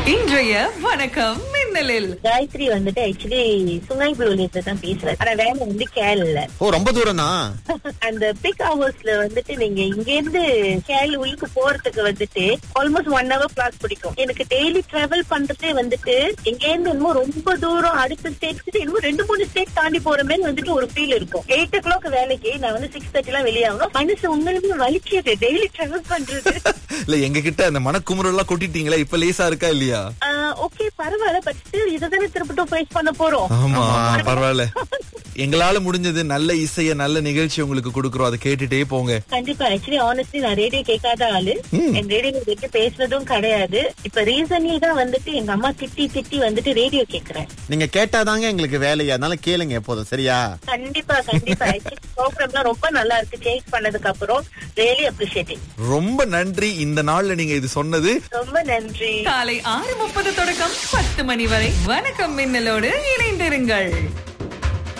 இன்றைய வணக்கம் மின்னலில் காயத்ரி வந்துட்டு ஆக்சுவலி சுங்கை புலூலியத்துல தான் பேசுறேன் ஆனா வேலை வந்து கேரள ஓ ரொம்ப தூரம் தான் அந்த பிக் ஹவர்ஸ்ல வந்துட்டு நீங்க இங்க இருந்து கேரள உள்ளுக்கு போறதுக்கு வந்துட்டு ஆல்மோஸ்ட் ஒன் ஹவர் கிளாஸ் பிடிக்கும் எனக்கு டெய்லி டிராவல் பண்றதே வந்துட்டு இங்க இருந்து இன்னும் ரொம்ப தூரம் அடுத்த ஸ்டேட்ஸ்க்கு இன்னும் ரெண்டு மூணு ஸ்டேட் தாண்டி போற மாதிரி வந்துட்டு ஒரு ஃபீல் இருக்கும் எயிட் ஓ கிளாக் வேலைக்கு நான் வந்து சிக்ஸ் தேர்ட்டி எல்லாம் வெளியாகணும் மனசு உண்மையிலுமே வலிக்கிறது டெய்லி டிராவல் பண்றது இல்ல எங்க கிட்ட அந்த மனக்குமுறல் எல்லாம் கொட்டிட்டீங்களா இப்ப லேசா இருக்கா இல்லையா ஓகே பரவாயில்ல பட் ஸ்டில் இதுதானே திருப்பட்டும் ஃபேஸ் பண்ண போறோம் ஆமா பரவாயில்ல எங்களால முடிஞ்சது நல்ல இசைய நல்ல நிகழ்ச்சி உங்களுக்கு கொடுக்கறோம் அதை கேட்டுட்டே போங்க கண்டிப்பா ஆக்சுவலி ஆனஸ்ட்லி நான் ரேடியோ கேட்காத ஆளு என் ரேடியோ கேட்டு பேசுனதும் கிடையாது இப்ப ரீசன்லி தான் வந்துட்டு எங்க அம்மா திட்டி திட்டி வந்துட்டு ரேடியோ கேக்குறேன் நீங்க கேட்டாதாங்க எங்களுக்கு வேலையா அதனால கேளுங்க எப்போதும் சரியா கண்டிப்பா கண்டிப்பா ஆக்சுவலி ப்ரோக்ராம்லாம் ரொம்ப நல்லா இருக்கு சேஞ்ச் பண்ணதுக்கு அப்புறம் ரியலி அப்ரிஷியேட்டிங் ரொம்ப நன்றி இந்த நாள்ல நீங்க இது சொன்னது ரொம்ப நன்றி காலை ஆறு முப்பது தொடக்கம் பத்து மணி வரை வணக்கம் மின்னலோடு இணைந்திருங்கள்